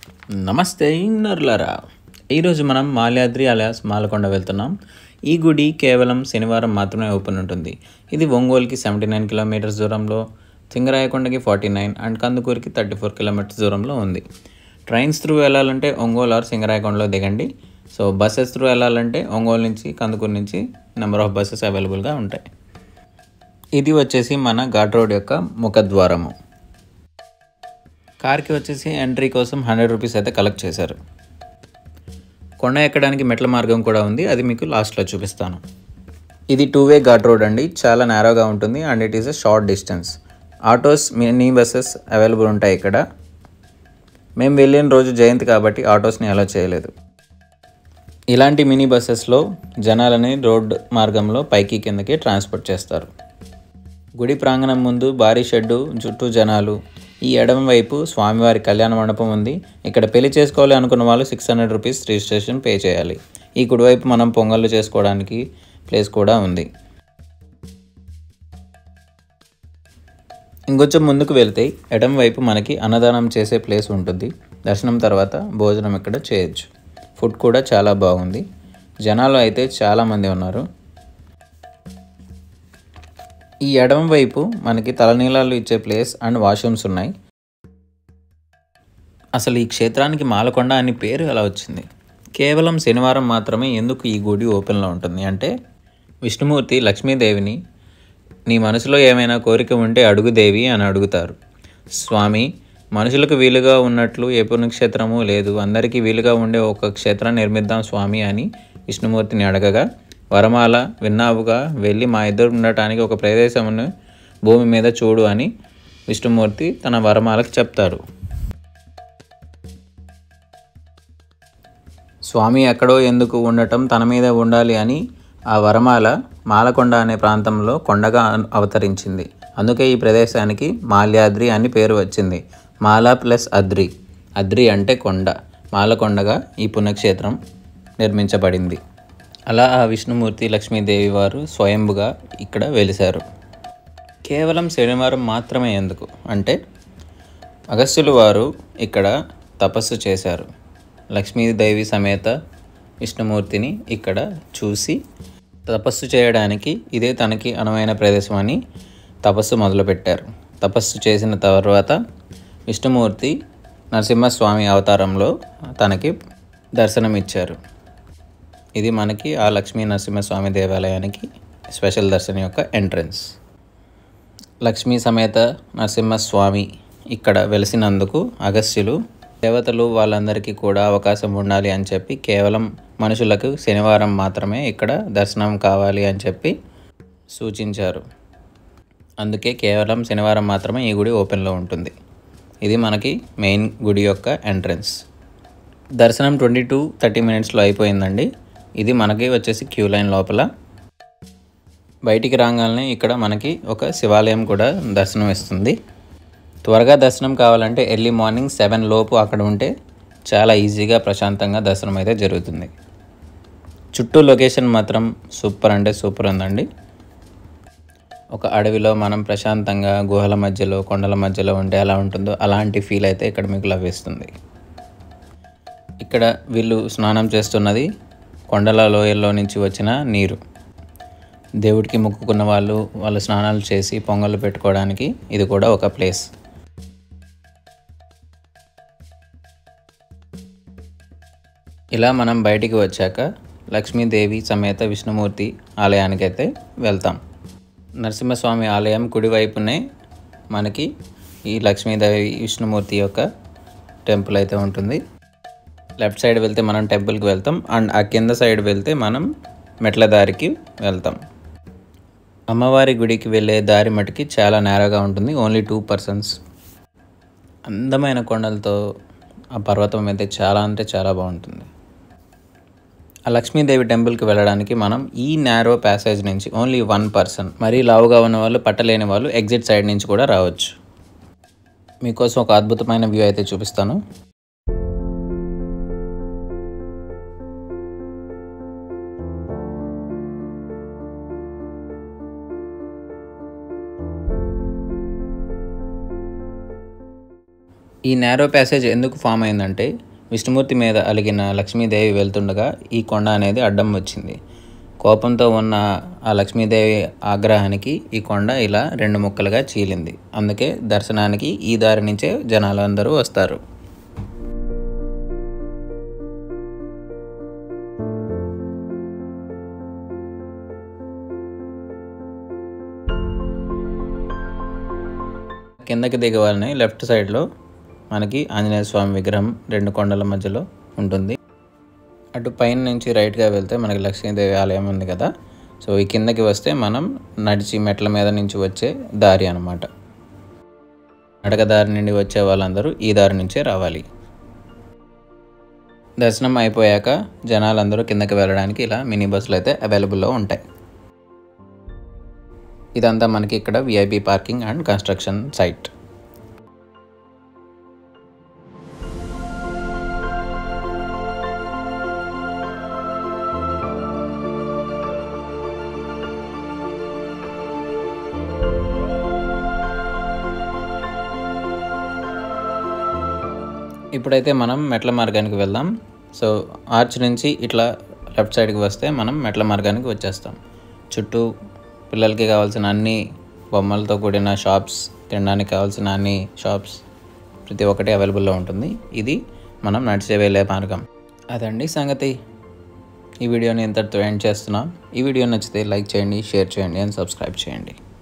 నమస్తే నర్లరా ఈరోజు మనం మాల్యాద్రి అలియాస్ మాలకొండ వెళ్తున్నాం ఈ గుడి కేవలం శనివారం మాత్రమే ఓపెన్ ఉంటుంది ఇది ఒంగోలుకి సెవెంటీ నైన్ కిలోమీటర్స్ దూరంలో సింగరాయకొండకి ఫార్టీ నైన్ అండ్ కందుకూరికి థర్టీ ఫోర్ కిలోమీటర్స్ దూరంలో ఉంది ట్రైన్స్ త్రూ వెళ్ళాలంటే ఒంగోలు ఆర్ సింగరాయకొండలో దిగండి సో బస్సెస్ త్రూ వెళ్ళాలంటే ఒంగోలు నుంచి కందుకూరు నుంచి నెంబర్ ఆఫ్ బస్సెస్ అవైలబుల్గా ఉంటాయి ఇది వచ్చేసి మన ఘాట్ రోడ్ యొక్క ముఖద్వారము కార్కి వచ్చేసి ఎంట్రీ కోసం హండ్రెడ్ రూపీస్ అయితే కలెక్ట్ చేశారు కొండ ఎక్కడానికి మెట్ల మార్గం కూడా ఉంది అది మీకు లాస్ట్లో చూపిస్తాను ఇది టూ వే ఘాట్ రోడ్ అండి చాలా నేరోగా ఉంటుంది and it is a short distance autos mini buses available ఉంటాయి ఇక్కడ మేము వెళ్ళిన రోజు జయంతి కాబట్టి ఆటోస్ని అలో చేయలేదు ఇలాంటి మినీ బస్సెస్లో జనాలని రోడ్ మార్గంలో పైకి కిందకి ట్రాన్స్పోర్ట్ చేస్తారు గుడి ప్రాంగణం ముందు భారీ షెడ్డు చుట్టూ జనాలు ఈ ఎడమ వైపు స్వామివారి కళ్యాణ మండపం ఉంది ఇక్కడ పెళ్లి చేసుకోవాలి అనుకున్న వాళ్ళు six hundred rupees registration pay చేయాలి ఈ కుడివైపు మనం పొంగళ్ళు చేసుకోవడానికి ప్లేస్ కూడా ఉంది ఇంకొంచెం ముందుకు వెళ్తే ఎడమ వైపు మనకి అన్నదానం చేసే ప్లేస్ ఉంటుంది దర్శనం తర్వాత భోజనం ఇక్కడ చేయొచ్చు ఫుడ్ కూడా చాలా బాగుంది జనాలు అయితే చాలామంది ఉన్నారు ఈ ఎడమ వైపు మనకి తలనీలాలు ఇచ్చే ప్లేస్ అండ్ వాష్రూమ్స్ ఉన్నాయి అసలు ఈ క్షేత్రానికి మాలకొండ అని పేరు ఎలా వచ్చింది కేవలం శనివారం మాత్రమే ఎందుకు ఈ గుడి ఓపెన్లో ఉంటుంది అంటే విష్ణుమూర్తి లక్ష్మీదేవిని నీ మనసులో ఏమైనా కోరిక ఉంటే అడుగుదేవి అని అడుగుతారు స్వామి మనుషులకు వీలుగా ఉన్నట్లు ఏ పుణ్యక్షేత్రము లేదు అందరికీ వీలుగా ఉండే ఒక క్షేత్రాన్ని నిర్మిద్దాం స్వామి అని విష్ణుమూర్తిని అడగగా వరమాల విన్నావుగా వెళ్ళి మా ఇద్దరు ఉండటానికి ఒక ప్రదేశమును భూమి మీద చూడు అని విష్ణుమూర్తి తన వరమాలకు చెప్తారు స్వామి ఎక్కడో ఎందుకు ఉండటం తన మీద ఉండాలి అని ఆ వరమాల మాలకొండ అనే ప్రాంతంలో కొండగా అవ- అవతరించింది అందుకే ఈ ప్రదేశానికి మాల్యాద్రి అని పేరు వచ్చింది మాల ప్లస్ అద్రి అద్రి అంటే కొండ మాలకొండగా ఈ పుణ్యక్షేత్రం నిర్మించబడింది అలా ఆ విష్ణుమూర్తి లక్ష్మీదేవి వారు స్వయంభుగా ఇక్కడ వెలిశారు కేవలం శనివారం మాత్రమే ఎందుకు అంటే అగస్త్యులు వారు ఇక్కడ తపస్సు చేశారు లక్ష్మీదేవి సమేత విష్ణుమూర్తిని ఇక్కడ చూసి తపస్సు చేయడానికి ఇదే తనకి అనువైన ప్రదేశం అని తపస్సు మొదలుపెట్టారు తపస్సు చేసిన తర్వాత విష్ణుమూర్తి నరసింహస్వామి అవతారంలో తనకి దర్శనమిచ్చారు ఇది మనకి ఆ లక్ష్మీ నరసింహస్వామి దేవాలయానికి స్పెషల్ దర్శనం యొక్క ఎంట్రన్స్ లక్ష్మీ సమేత నరసింహస్వామి ఇక్కడ వెలిసినందుకు అగస్త్యులు దేవతలు వాళ్ళందరికీ కూడా అవకాశం ఉండాలి అని చెప్పి కేవలం మనుషులకు శనివారం మాత్రమే ఇక్కడ దర్శనం కావాలి అని చెప్పి సూచించారు అందుకే కేవలం శనివారం మాత్రమే ఈ గుడి ఓపెన్లో ఉంటుంది ఇది మనకి మెయిన్ గుడి యొక్క ఎంట్రన్స్ దర్శనం ట్వంటీ టు థర్టీ మినిట్స్లో అయిపోయిందండి ఇది మనకి వచ్చేసి క్యూ లైన్ లోపల బయటికి రాగానే ఇక్కడ మనకి ఒక శివాలయం కూడా దర్శనం ఇస్తుంది త్వరగా దర్శనం కావాలంటే ఎర్లీ మార్నింగ్ సెవెన్ లోపు అక్కడ ఉంటే చాలా ఈజీగా ప్రశాంతంగా దర్శనం అయితే జరుగుతుంది చుట్టూ లొకేషన్ మాత్రం సూపర్ అంటే సూపర్ ఉందండి ఒక అడవిలో మనం ప్రశాంతంగా గుహల మధ్యలో కొండల మధ్యలో ఉంటే ఎలా ఉంటుందో అలాంటి ఫీల్ అయితే ఇక్కడ మీకు లభిస్తుంది ఇక్కడ వీళ్ళు స్నానం చేస్తున్నది కొండల లోయల్లో నుంచి వచ్చిన నీరు దేవుడికి మొక్కుకున్న వాళ్ళు వాళ్ళు స్నానాలు చేసి పొంగళ్ళు పెట్టుకోవడానికి ఇది కూడా ఒక ప్లేస్ ఇలా మనం బయటికి వచ్చాక లక్ష్మీదేవి సమేత విష్ణుమూర్తి ఆలయానికి అయితే వెళ్తాం నరసింహస్వామి ఆలయం కుడివైపునే మనకి ఈ లక్ష్మీదేవి విష్ణుమూర్తి యొక్క టెంపుల్ అయితే ఉంటుంది లెఫ్ట్ సైడ్ వెళ్తే మనం టెంపుల్కి వెళ్తాం అండ్ ఆ కింద సైడ్ వెళ్తే మనం మెట్ల దారికి వెళ్తాం అమ్మవారి గుడికి వెళ్ళే దారి మటుకి చాలా నేరగా ఉంటుంది ఓన్లీ టూ పర్సన్స్ అందమైన కొండలతో ఆ పర్వతం అయితే చాలా అంటే చాలా బాగుంటుంది ఆ లక్ష్మీదేవి టెంపుల్కి వెళ్ళడానికి మనం ఈ నేరో ప్యాసేజ్ నుంచి ఓన్లీ వన్ పర్సన్ మరీ లావుగా ఉన్న వాళ్ళు పట్టలేని వాళ్ళు ఎగ్జిట్ సైడ్ నుంచి కూడా రావచ్చు మీకోసం ఒక అద్భుతమైన వ్యూ అయితే చూపిస్తాను ఈ ఈ నేరో ప్యాసేజ్ ఎందుకు ఫామ్ అయిందంటే విష్ణుమూర్తి మీద అలిగిన లక్ష్మీదేవి వెళ్తుండగా ఈ కొండ అనేది అడ్డం వచ్చింది కోపంతో ఉన్న ఆ లక్ష్మీదేవి ఆగ్రహానికి ఈ కొండ ఇలా రెండు ముక్కలుగా చీలింది అందుకే దర్శనానికి ఈ దారి నుంచే జనాలు అందరూ వస్తారు కిందకి దిగవాలని లెఫ్ట్ సైడ్లో మనకి ఆంజనేయ స్వామి విగ్రహం రెండు కొండల మధ్యలో ఉంటుంది అటు పైన నుంచి రైట్గా వెళ్తే మనకి లక్ష్మీదేవి ఆలయం ఉంది కదా సో ఈ కిందకి వస్తే మనం నడిచి మెట్ల మీద నుంచి వచ్చే దారి అనమాట నడక దారి నుండి వచ్చే వాళ్ళందరూ ఈ దారి నుంచే రావాలి దర్శనం అయిపోయాక జనాలందరూ కిందకి వెళ్ళడానికి ఇలా మినీ బస్సులు అయితే అవైలబుల్లో ఉంటాయి ఇదంతా మనకి ఇక్కడ VIP parking and construction site ఇప్పుడైతే మనం మెట్ల మార్గానికి వెళ్దాం సో ఆర్చ్ నుంచి ఇట్లా లెఫ్ట్ సైడ్కి వస్తే మనం మెట్ల మార్గానికి వచ్చేస్తాం చుట్టూ పిల్లలకి కావాల్సిన అన్ని బొమ్మలతో కూడిన షాప్స్ తినడానికి కావాల్సిన అన్ని షాప్స్ ప్రతి ఒక్కటి అవైలబుల్లో ఉంటుంది ఇది మనం నడిచే వెళ్ళే మార్గం అదండి సంగతి ఈ వీడియోని ఇంతటితో ఎండ్ చేస్తున్నాం ఈ వీడియో నచ్చితే లైక్ చేయండి షేర్ చేయండి అండ్ సబ్స్క్రైబ్ చేయండి